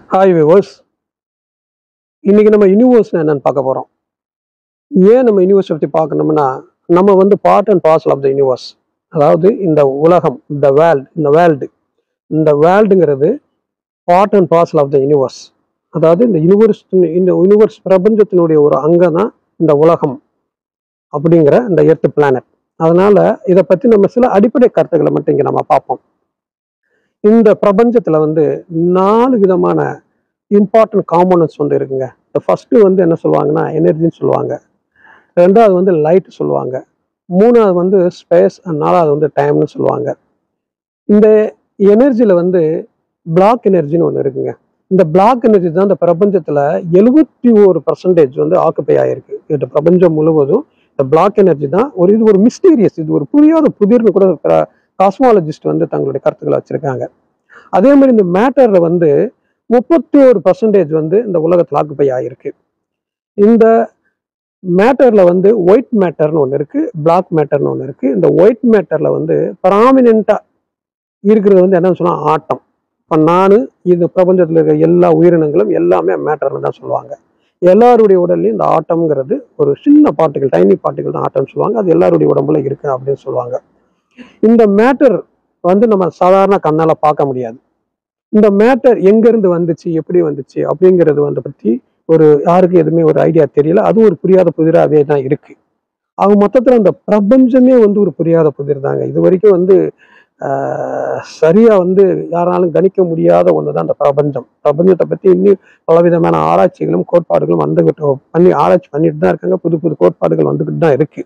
hi viewers இன்னைக்கு நம்ம யூனிவர்ஸ்னா என்னன்னு பார்க்க போகிறோம் ஏன் நம்ம யூனிவர்ஸ் பற்றி பார்க்கணும்னா நம்ம வந்து part and parcel of the universe அதாவது இந்த உலகம் இந்த வேர்ல்டு இந்த வேர்ல்டு இந்த வேர்ல்டுங்கிறது part and parcel of the universe அதாவது இந்த யூனிவர்ஸ் இந்த யூனிவர்ஸ் பிரபஞ்சத்தினுடைய ஒரு அங்கம் தான் இந்த உலகம் அப்படிங்கிற இந்த எர்த் பிளானட் அதனால இதை பற்றி நம்ம சில அடிப்படை கருத்துக்களை மட்டும் இங்கே நம்ம பார்ப்போம் இந்த பிரபஞ்சத்தில் வந்து நாலு விதமான இம்பார்ட்டன்ட் காம்போனன்ட்ஸ் வந்து இருக்குங்க இந்த ஃபர்ஸ்ட் வந்து என்ன சொல்லுவாங்கன்னா எனர்ஜின்னு சொல்லுவாங்க ரெண்டாவது வந்து லைட் சொல்லுவாங்க மூணாவது வந்து ஸ்பேஸ் நாலாவது வந்து டைம்னு சொல்லுவாங்க இந்த எனர்ஜியில் வந்து பிளாக் எனர்ஜின்னு ஒன்று இருக்குங்க இந்த பிளாக் எனர்ஜி தான் இந்த பிரபஞ்சத்தில் எழுபத்தி ஒரு பர்சன்டேஜ் வந்து ஆக்குப்பை ஆயிருக்கு இந்த பிரபஞ்சம் முழுவதும் இந்த பிளாக் எனர்ஜி தான் ஒரு இது ஒரு மிஸ்டீரியஸ் இது ஒரு புரியாத புதிர்னு கூட காஸ்மாலஜிஸ்ட் வந்து தங்களுடைய கருத்துக்களை வச்சிருக்காங்க அதே மாதிரி இந்த மேட்டர்ல வந்து முப்பத்தி ஒரு பர்சன்டேஜ் வந்து இந்த உலகத்தில் ஆக்குப்பை ஆயிருக்கு இந்த மேட்டர்ல வந்து ஒயிட் மேட்டர்னு ஒன்று இருக்கு பிளாக் மேட்டர்னு ஒன்று இருக்கு இந்த ஒயிட் மேட்டர்ல வந்து ப்ராமினெண்டா இருக்கிறது வந்து என்னன்னு சொன்னா ஆட்டம் இப்போ நான் இந்த பிரபஞ்சத்தில் இருக்கிற எல்லா உயிரினங்களும் எல்லாமே மேட்டர்னு தான் சொல்லுவாங்க எல்லாருடைய உடல்லையும் இந்த ஆட்டம்ங்கிறது ஒரு சின்ன பார்ட்டிகள் டைனி பார்ட்டிகள் தான் ஆட்டம்னு சொல்லுவாங்க அது எல்லாருடைய உடம்புல இருக்கு அப்படின்னு சொல்லுவாங்க இந்த மேட்டர் வந்து நம்ம சாதாரண கண்ணால பார்க்க முடியாது இந்த மேட்டர் எங்கிருந்து வந்துச்சு எப்படி வந்துச்சு அப்படிங்கிறது வந்து பத்தி ஒரு யாருக்கு எதுவுமே ஒரு ஐடியா தெரியல அது ஒரு புரியாத புதிராகவே தான் இருக்கு அவங்க மொத்தத்துல அந்த பிரபஞ்சமே வந்து ஒரு புரியாத புதிர் தாங்க இது வரைக்கும் வந்து ஆஹ், சரியா வந்து யாராலும் கணிக்க முடியாத ஒன்று தான் அந்த பிரபஞ்சம் பிரபஞ்சத்தை பத்தி இன்னும் பலவிதமான ஆராய்ச்சிகளும் கோட்பாடுகளும் வந்துகிட்டு பண்ணி ஆராய்ச்சி பண்ணிட்டு தான் இருக்காங்க புது புது கோட்பாடுகள் வந்துகிட்டு தான் இருக்கு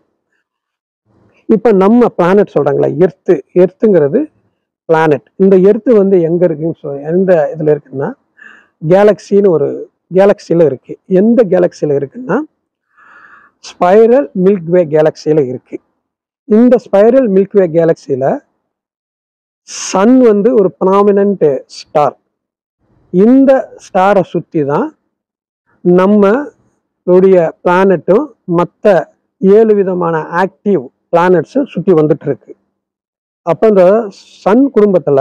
இப்ப நம்ம பிளானட் சொல்றாங்களா எர்த்து எர்த்துங்கிறது பிளானட் இந்த எர்த்து வந்து எங்க இருக்குன்னு சொல் எந்த இதுல இருக்குன்னா கேலக்சின்னு ஒரு கேலக்சியில இருக்கு எந்த கேலக்சியில இருக்குன்னா ஸ்பைரல் மில்க்வே கேலக்சியில இருக்கு இந்த ஸ்பைரல் மில்க்வே கேலக்சியில சன் வந்து ஒரு ப்ராமினன்ட் ஸ்டார் இந்த ஸ்டாரை சுத்தி தான் நம்மளுடைய பிளானட்டும் மற்ற ஏழு விதமான ஆக்டிவ் பிளானட்ஸும் சுற்றி வந்துட்டு இருக்கு அப்போ இந்த சன் குடும்பத்தில்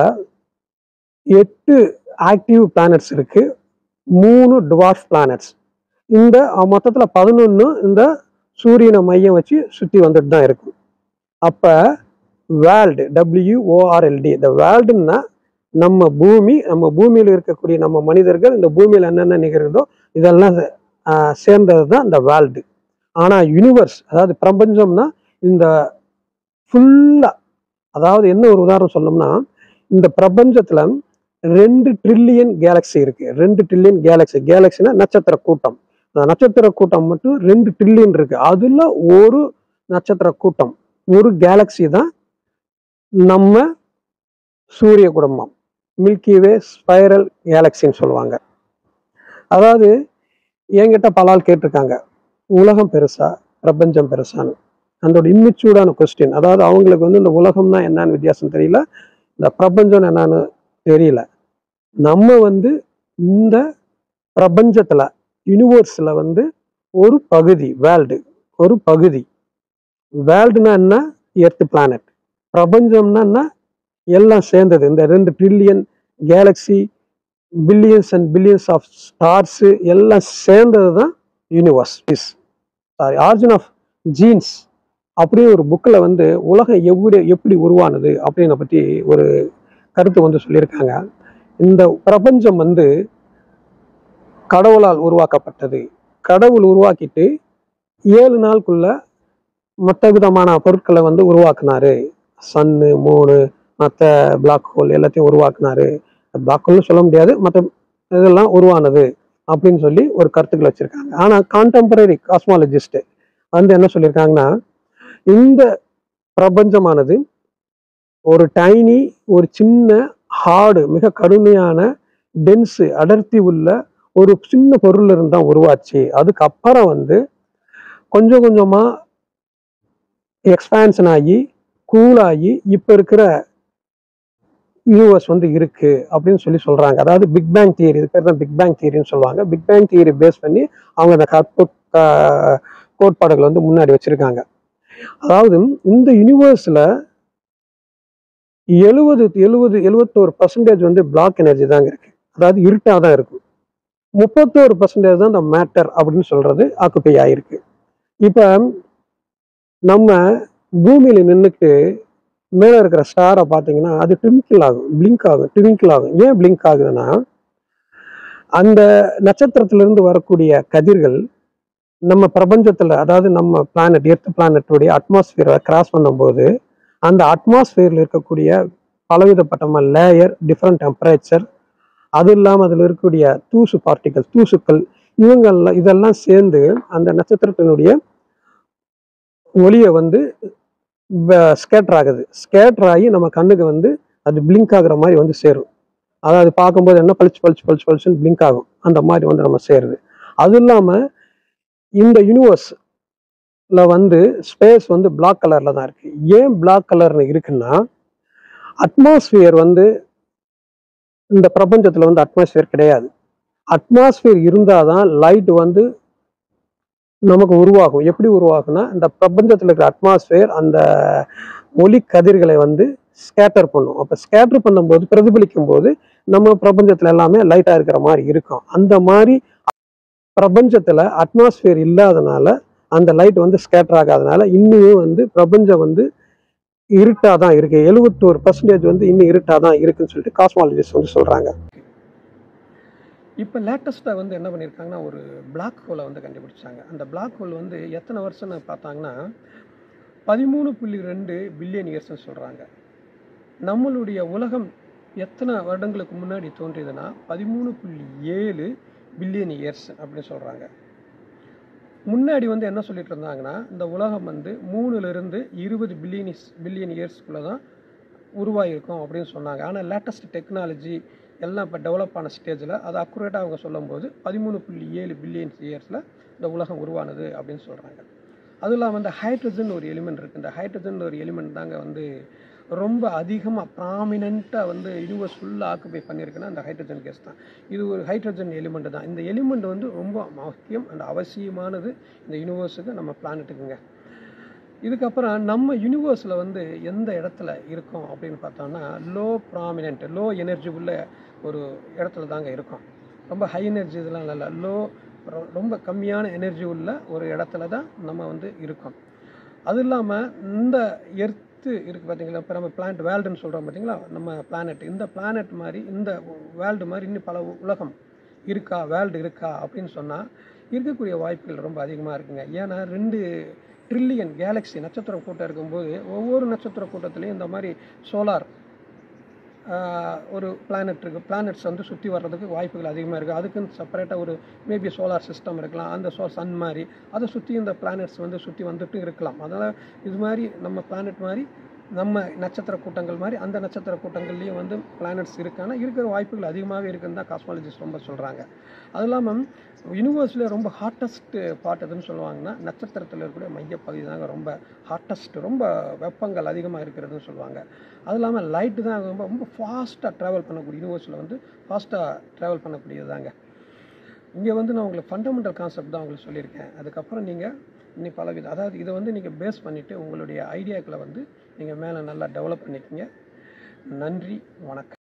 எட்டு ஆக்டிவ் பிளானட்ஸ் இருக்கு மூணு டுவார்ஃப் பிளானட்ஸ் இந்த மொத்தத்தில் பதினொன்று இந்த சூரியனை மையம் வச்சு சுற்றி வந்துட்டு தான் இருக்கும் அப்போ வேர்ல்டு டபிள்யூஓஆர்எல்டி இந்த வேர்ல்டுன்னா நம்ம பூமி நம்ம பூமியில் இருக்கக்கூடிய நம்ம மனிதர்கள் இந்த பூமியில் என்னென்ன நிகழ்தோ இதெல்லாம் ஆஹ், சேர்ந்தது தான் இந்த வேர்ல்டு ஆனால் யூனிவர்ஸ் அதாவது பிரபஞ்சம்னா இந்த ஃபுல்லாக அதாவது என்ன ஒரு உதாரணம் சொல்லணும்னா இந்த பிரபஞ்சத்தில் ரெண்டு ட்ரில்லியன் கேலக்ஸி இருக்கு ரெண்டு ட்ரில்லியன் கேலக்ஸி கேலக்ஸினா நட்சத்திர கூட்டம் அந்த நட்சத்திர கூட்டம் மட்டும் ரெண்டு ட்ரில்லியன் இருக்கு அதுல ஒரு நட்சத்திர கூட்டம் ஒரு கேலக்ஸி தான் நம்ம சூரிய குடும்பம் மில்கிவே ஸ்பைரல் கேலக்சின்னு சொல்லுவாங்க அதாவது என்கிட்ட பல ஆள் கேட்டிருக்காங்க உலகம் பெருசா பிரபஞ்சம் பெருசான்னு அதோட இம்மிச்சூடான கொஸ்டின் அதாவது அவங்களுக்கு வந்து இந்த உலகம்னா என்னன்னு வித்தியாசம் தெரியல இந்த பிரபஞ்சம் என்னன்னு தெரியல நம்ம வந்து இந்த பிரபஞ்சத்துல யூனிவர்ஸ்ல வந்து ஒரு பகுதி வேர்ல்டு ஒரு பகுதி வேர்ல்டுனா என்ன எர்த் பிளானட் பிரபஞ்சம்னா என்ன எல்லாம் சேர்ந்தது இந்த ரெண்டு trillion galaxy billions and billions of stars எல்லாம் சேர்ந்தது தான் universe is sorry origin of genes அப்படியே ஒரு புக்கில் வந்து உலகம் எப்படி எப்படி உருவானது அப்படிங்கிற பற்றி ஒரு கருத்து வந்து சொல்லியிருக்காங்க இந்த பிரபஞ்சம் வந்து கடவுளால் உருவாக்கப்பட்டது கடவுள் உருவாக்கிட்டு ஏழு நாளுக்குள்ள மற்ற விதமான பொருட்களை வந்து உருவாக்குனாரு சன்னு மூணு மற்ற பிளாக் ஹோல் எல்லாத்தையும் உருவாக்குனாரு பிளாக் ஹோல்னு சொல்ல முடியாது மற்ற இதெல்லாம் உருவானது அப்படின்னு சொல்லி ஒரு கருத்துக்கள் வச்சிருக்காங்க ஆனா கான்டெம்பரரி காஸ்மாலஜிஸ்ட் வந்து என்ன சொல்லியிருக்காங்கன்னா இந்த பிரபஞ்சமானது ஒரு டைனி ஒரு சின்ன ஹார்டு மிக கடுமையான டென்ஸு அடர்த்தி உள்ள ஒரு சின்ன பொருள் இருந்தா உருவாச்சு அதுக்கப்புறம் வந்து கொஞ்சம் கொஞ்சமா எக்ஸ்பான்ஷன் ஆகி கூலாகி இப்போ இருக்கிற யூனிவர்ஸ் வந்து இருக்கு அப்படின்னு சொல்லி சொல்றாங்க அதாவது பிக் பேங் தியரி இது பேர் தான் பிக் பேங் தியரின்னு சொல்லுவாங்க பிக் பேங் தியரி பேஸ் பண்ணி அவங்க அந்த கற்பு க- கோட்பாடுகளை வந்து முன்னாடி வச்சிருக்காங்க அதாவது இந்த யூனிவர்ஸ்ல எழுபது எழுபது எழுபத்தோரு பர்சன்டேஜ் வந்து பிளாக் எனர்ஜி தாங்க இருக்கு அதாவது இருட்டாக தான் இருக்கும் முப்பத்தோரு பர்சன்டேஜ் தான் இந்த மேட்டர் அப்படின்னு சொல்றது ஆக்குப்பை ஆயிருக்கு இப்போ நம்ம பூமியில நின்றுட்டு மேலே இருக்கிற ஸ்டாரை பார்த்தீங்கன்னா அது ட்விங்கிள் ஆகும் பிளிங்க் ஆகும் ட்விங்கிள் ஆகும் ஏன் பிளிங்க் ஆகுதுன்னா அந்த நட்சத்திரத்திலிருந்து வரக்கூடிய கதிர்கள் நம்ம பிரபஞ்சத்தில் அதாவது நம்ம பிளானட் எர்த் பிளானட்டுடைய அட்மாஸ்பியரை கிராஸ் பண்ணும்போது அந்த அட்மாஸ்பியரில் இருக்கக்கூடிய பலவிதப்பட்ட லேயர் டிஃப்ரெண்ட் டெம்பரேச்சர் அது இல்லாமல் அதில் இருக்கக்கூடிய தூசு பார்ட்டிகல் தூசுக்கள் இவங்கெல்லாம் இதெல்லாம் சேர்ந்து அந்த நட்சத்திரத்தினுடைய ஒளியை வந்து ஸ்கேட்டர் ஆகுது ஸ்கேட்டர் ஆகி நம்ம கண்ணுக்கு வந்து அது பிளிங்க் ஆகுற மாதிரி வந்து சேரும் அதாவது பார்க்கும்போது என்ன பளிச்சு பளிச்சு பளிச்சு பளிச்சுன்னு பிளிங்க் ஆகும் அந்த மாதிரி வந்து நம்ம சேருது அது இல்லாமல் இந்த யூனிவர்ஸ்ல வந்து ஸ்பேஸ் வந்து பிளாக் கலர்ல தான் இருக்கு ஏன் பிளாக் கலர்னு இருக்குன்னா அட்மாஸ்பியர் வந்து இந்த பிரபஞ்சத்துல வந்து அட்மாஸ்பியர் கிடையாது அட்மாஸ்பியர் இருந்தாதான் லைட் வந்து நமக்கு உருவாகும் எப்படி உருவாகும்னா இந்த பிரபஞ்சத்தில் இருக்கிற அட்மாஸ்பியர் அந்த ஒளி கதிர்களை வந்து ஸ்கேட்டர் பண்ணும் அப்போ ஸ்கேட்டர் பண்ணும்போது பிரதிபலிக்கும் போது நம்ம பிரபஞ்சத்தில் எல்லாமே லைட்டாக இருக்கிற மாதிரி இருக்கும் அந்த மாதிரி பிரபஞ்சத்தில் அட்மாஸ்பியர் இல்லாதனால அந்த லைட் வந்து ஸ்கேட்டர் ஆகாதனால இன்னும் வந்து பிரபஞ்சம் வந்து இருட்டாக தான் இருக்கு எழுபத்தோரு பர்சன்டேஜ் வந்து இன்னும் இருட்டாக தான் இருக்குன்னு சொல்லிட்டு காஸ்மாலஜிஸ்ட் வந்து சொல்கிறாங்க இப்போ லேட்டஸ்ட்டாக வந்து என்ன பண்ணியிருக்காங்கன்னா ஒரு பிளாக் ஹோலை வந்து கண்டுபிடிச்சாங்க அந்த பிளாக் ஹோல் வந்து எத்தனை வருஷம்னு பார்த்தாங்கன்னா பதிமூணு புள்ளி ரெண்டு பில்லியன் இயர்ஸ்னு சொல்கிறாங்க நம்மளுடைய உலகம் எத்தனை வருடங்களுக்கு முன்னாடி தோன்றியதுன்னா பதிமூணு புள்ளி ஏழு பில்லியன் இயர்ஸ் அப்படின்னு சொல்கிறாங்க முன்னாடி வந்து என்ன சொல்லிட்டு இருந்தாங்கன்னா இந்த உலகம் வந்து மூணுலேருந்து இருபது பில்லியன் பில்லியன் இயர்ஸ்க்குள்ளே தான் உருவாகிருக்கும் அப்படின்னு சொன்னாங்க ஆனால் லேட்டஸ்ட் டெக்னாலஜி எல்லாம் இப்போ டெவலப் ஆன ஸ்டேஜில் அது அக்குரேட்டாக அவங்க சொல்லும்போது பதிமூணு புள்ளி ஏழு பில்லியன் இயர்ஸில் இந்த உலகம் உருவானது அப்படின்னு சொல்கிறாங்க அதுவும் இல்லாமல் இந்த ஹைட்ரஜன் ஒரு எலிமெண்ட் இருக்குது இந்த ஹைட்ரஜன் ஒரு எலிமெண்ட் தாங்க வந்து ரொம்ப அதிகமாக ப்ராமினெண்ட்டாக வந்து யூனிவர்ஸ் ஃபுல்லாக ஆக்குபை பண்ணியிருக்குன்னா அந்த ஹைட்ரஜன் கேஸ் தான் இது ஒரு ஹைட்ரஜன் எலிமெண்ட் தான் இந்த எலிமெண்ட் வந்து ரொம்ப முக்கியம் அண்ட் அவசியமானது இந்த யூனிவர்ஸுக்கு நம்ம பிளானட்டுக்குங்க இதுக்கப்புறம் நம்ம யூனிவர்ஸில் வந்து எந்த இடத்துல இருக்கோம் அப்படின்னு பார்த்தோம்னா லோ ப்ராமினென்ட் லோ எனர்ஜி உள்ள ஒரு இடத்துல தாங்க இருக்கோம் ரொம்ப ஹை எனர்ஜி இதெல்லாம் இல்லை லோ ரொம்ப கம்மியான எனர்ஜி உள்ள ஒரு இடத்துல தான் நம்ம வந்து இருக்கோம் அது இல்லாமல் இந்த எர்த்து இருக்குது பார்த்தீங்களா இப்போ நம்ம பிளானட் வேல்டுன்னு சொல்கிறோம் பார்த்தீங்களா நம்ம பிளானட் இந்த பிளானட் மாதிரி இந்த வேல்டு மாதிரி இன்னும் பல உலகம் இருக்கா வேல்டு இருக்கா அப்படின்னு சொன்னால் இருக்கக்கூடிய வாய்ப்புகள் ரொம்ப அதிகமாக இருக்குங்க ஏன்னா ரெண்டு ட்ரில்லியன் கேலக்ஸி நட்சத்திர கூட்டம் இருக்கும்போது ஒவ்வொரு நட்சத்திர கூட்டத்துலேயும் இந்த மாதிரி சோலார் ஒரு பிளானட் இருக்குது பிளானட்ஸ் வந்து சுற்றி வர்றதுக்கு வாய்ப்புகள் அதிகமாக இருக்குது அதுக்குன்னு செப்பரேட்டாக ஒரு மேபி சோலார் சிஸ்டம் இருக்கலாம் அந்த சோ சன் மாதிரி அதை சுற்றி இந்த பிளானட்ஸ் வந்து சுற்றி வந்துட்டு இருக்கலாம் அதனால் இது மாதிரி நம்ம பிளானட் மாதிரி நம்ம நட்சத்திர கூட்டங்கள் மாதிரி அந்த நட்சத்திர கூட்டங்கள்லேயும் வந்து பிளானட்ஸ் இருக்கானா இருக்கிற வாய்ப்புகள் அதிகமாகவே இருக்குன்னு தான் காஸ்மாலஜிஸ்ட் ரொம்ப சொல்கிறாங்க அது இல்லாமல் யூனிவர்ஸில் ரொம்ப ஹாட்டஸ்ட் பார்ட் எதுன்னு சொல்லுவாங்கன்னா நட்சத்திரத்தில் இருக்கக்கூடிய மையப்பகுதி தாங்க ரொம்ப ஹாட்டஸ்ட் ரொம்ப வெப்பங்கள் அதிகமாக இருக்கிறதுன்னு சொல்லுவாங்க அது இல்லாமல் லைட்டு தான் ரொம்ப ரொம்ப ஃபாஸ்ட்டாக ட்ராவல் பண்ணக்கூடிய யூனிவர்ஸில் வந்து ஃபாஸ்ட்டாக ட்ராவல் பண்ணக்கூடியது தாங்க இங்கே வந்து நான் உங்களுக்கு ஃபண்டமெண்டல் கான்செப்ட் தான் உங்களுக்கு சொல்லியிருக்கேன் அதுக்கப்புறம் நீங்கள் இன்னும் பலவித அதாவது இதை வந்து நீங்கள் பேஸ் பண்ணிவிட்டு உங்களுடைய ஐடியாக்களை வந்து நீங்கள் மேலே நல்லா டெவலப் பண்ணிக்கோங்க நன்றி வணக்கம்